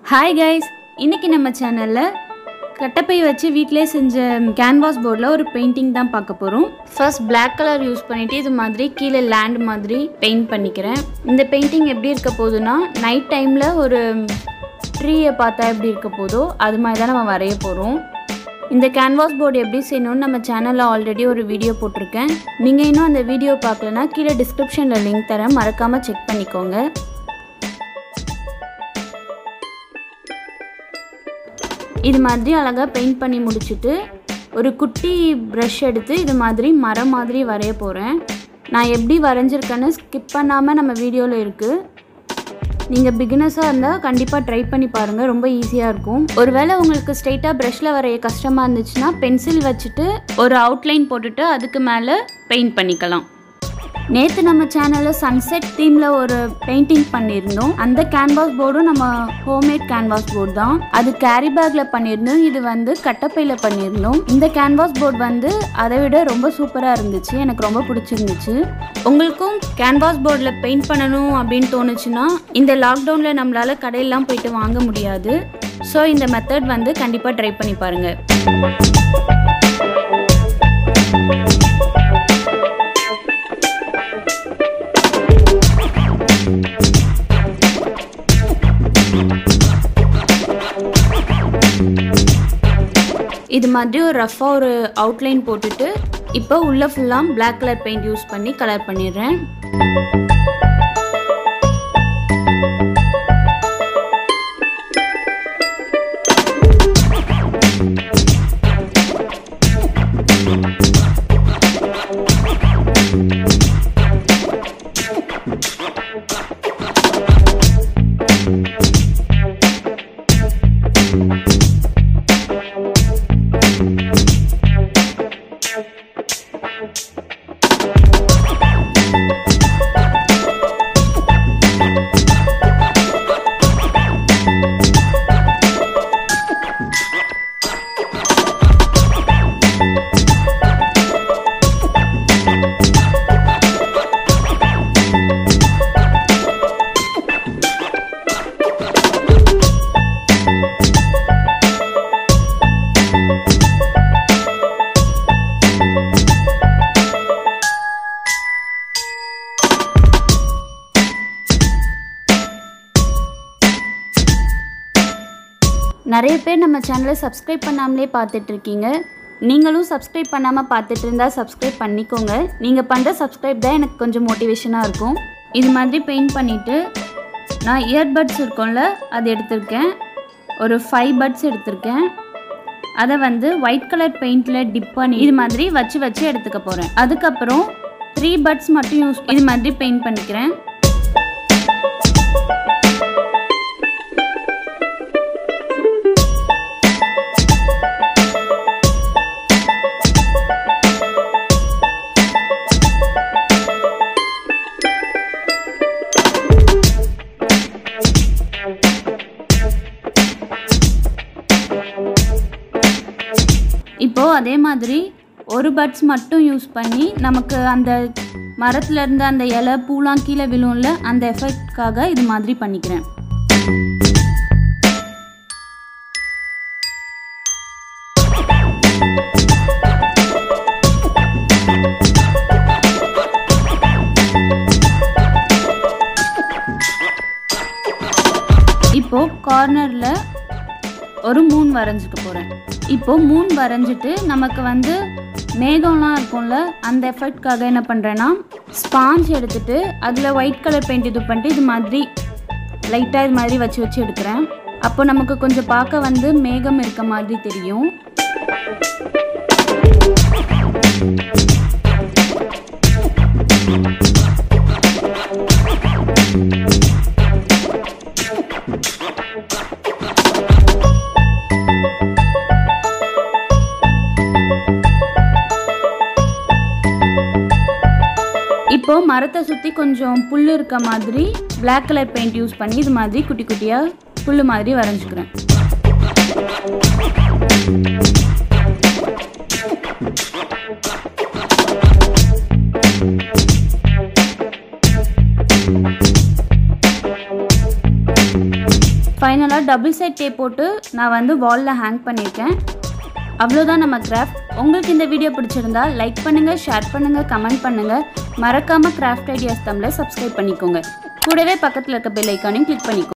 hi guys இன்னைக்கு நம்ம சேனலில் கட்டப்பை வச்சு வீட்டிலே செஞ்ச கேன்வாஸ் போர்டில் ஒரு பெயிண்டிங் தான் பார்க்க போகிறோம் ஃபர்ஸ்ட் Black கலர் யூஸ் பண்ணிவிட்டு இது மாதிரி கீழே லேண்ட் மாதிரி பெயிண்ட் பண்ணிக்கிறேன் இந்த பெயிண்டிங் எப்படி இருக்க போகுதுன்னா நைட் டைமில் ஒரு ட்ரீயை பார்த்தா எப்படி இருக்க போதோ அது மாதிரி தான் நம்ம வரைய போகிறோம் இந்த கேன்வாஸ் போர்டு எப்படி செய்யணும்னு நம்ம சேனலில் ஆல்ரெடி ஒரு வீடியோ போட்டிருக்கேன் நீங்கள் இன்னும் அந்த வீடியோ பார்க்கலனா கீழே டிஸ்கிரிப்ஷனில் லிங்க் தரேன் மறக்காமல் செக் பண்ணிக்கோங்க இது மாதிரி அழகாக பெயிண்ட் பண்ணி முடிச்சுட்டு ஒரு குட்டி ப்ரஷ் எடுத்து இது மாதிரி மரம் மாதிரி வரைய போகிறேன் நான் எப்படி வரைஞ்சிருக்கேன்னு ஸ்கிப் பண்ணாமல் நம்ம வீடியோவில் இருக்குது நீங்கள் பிகினர்ஸாக இருந்தால் கண்டிப்பாக ட்ரை பண்ணி பாருங்கள் ரொம்ப ஈஸியாக இருக்கும் ஒருவேளை உங்களுக்கு ஸ்ட்ரெயிட்டாக ப்ரஷில் வரைய கஷ்டமாக இருந்துச்சுன்னா பென்சில் வச்சுட்டு ஒரு அவுட்லைன் போட்டுட்டு அதுக்கு மேலே பெயிண்ட் பண்ணிக்கலாம் நேற்று நம்ம சேனலில் சன்செட் தீமில் ஒரு பெயிண்டிங் பண்ணியிருந்தோம் அந்த கேன்வாஸ் போர்டும் நம்ம ஹோம்மேட் கேன்வாஸ் போர்டு தான் அது கேரி பேக்கில் பண்ணியிருந்தோம் இது வந்து கட்டப்பையில் பண்ணியிருந்தோம் இந்த கேன்வாஸ் போர்டு வந்து அதை விட ரொம்ப சூப்பராக இருந்துச்சு எனக்கு ரொம்ப பிடிச்சிருந்துச்சு உங்களுக்கும் கேன்வாஸ் போர்டில் பெயிண்ட் பண்ணணும் அப்படின்னு தோணுச்சுன்னா இந்த லாக்டவுனில் நம்மளால் கடையெல்லாம் போயிட்டு வாங்க முடியாது ஸோ இந்த மெத்தட் வந்து கண்டிப்பாக ட்ரை பண்ணி பாருங்கள் இது மாதிரி ஒரு ரஃபாக ஒரு அவுட்லைன் போட்டுட்டு இப்போ உள்ள ஃபுல்லாக பிளாக் கலர் பெயிண்ட் யூஸ் பண்ணி கலர் பண்ணிடுறேன் நிறைய பேர் நம்ம சேனலை சப்ஸ்கிரைப் பண்ணாமலே பார்த்துட்டு இருக்கீங்க நீங்களும் சப்ஸ்கிரைப் பண்ணாமல் பார்த்துட்டு இருந்தால் சப்ஸ்கிரைப் பண்ணிக்கோங்க நீங்கள் பண்ணுற சப்ஸ்கிரைப் தான் எனக்கு கொஞ்சம் மோட்டிவேஷனாக இருக்கும் இது மாதிரி பெயிண்ட் பண்ணிவிட்டு நான் இயர்பட்ஸ் இருக்கும்ல அது எடுத்திருக்கேன் ஒரு ஃபைவ் பட்ஸ் எடுத்திருக்கேன் அதை வந்து ஒயிட் கலர் பெயிண்டில் டிப் பண்ணி இது மாதிரி வச்சு வச்சு எடுத்துக்க போகிறேன் அதுக்கப்புறம் த்ரீ பட்ஸ் மட்டும் யூஸ் இது மாதிரி பெயிண்ட் பண்ணிக்கிறேன் இப்போது அதே மாதிரி ஒரு பட்ஸ் மட்டும் யூஸ் பண்ணி நமக்கு அந்த மரத்துல இருந்து அந்த இலை பூலாம் கீழே விழும்ல அந்த எஃபெக்ட்காக இது மாதிரி பண்ணிக்கிறேன் இப்போ கார்னரில் ஒரு மூன் வரைஞ்சிக்க போகிறேன் இப்போ மூன் வரைஞ்சிட்டு நமக்கு வந்து மேகம்லாம் இருக்கும்ல அந்த எஃபெக்ட்காக என்ன பண்ணுறேன்னா ஸ்பாஞ்ச் எடுத்துட்டு அதில் ஒயிட் கலர் பெயிண்ட் இது பண்ணிட்டு இது மாதிரி லைட்டாக இது மாதிரி வச்சு வச்சு எடுக்கிறேன் அப்போ நமக்கு கொஞ்சம் பார்க்க வந்து மேகம் இருக்க மாதிரி தெரியும் இப்போ மரத்தை சுற்றி கொஞ்சம் புல் இருக்க மாதிரி Black கலர் பெயிண்ட் யூஸ் பண்ணி இது மாதிரி குட்டி குட்டியாக புல் மாதிரி வரைஞ்சிக்கிறேன் ஃபைனலாக டபுள் சைட் டேப் போட்டு நான் வந்து வாலில் ஹேங் பண்ணியிருக்கேன் அவ்வளோதான் நம்ம கிராஃப்ட் உங்களுக்கு இந்த வீடியோ பிடிச்சிருந்தா லைக் பண்ணுங்கள் ஷேர் பண்ணுங்கள் கமெண்ட் பண்ணுங்கள் மறக்காமல் கிராஃப்ட் ஐடியாஸ் தமிழை சப்ஸ்கிரைப் பண்ணிக்கோங்க கூடவே பக்கத்தில் இருக்க பெல் ஐக்கானையும் கிளிக் பண்ணிக்கோங்க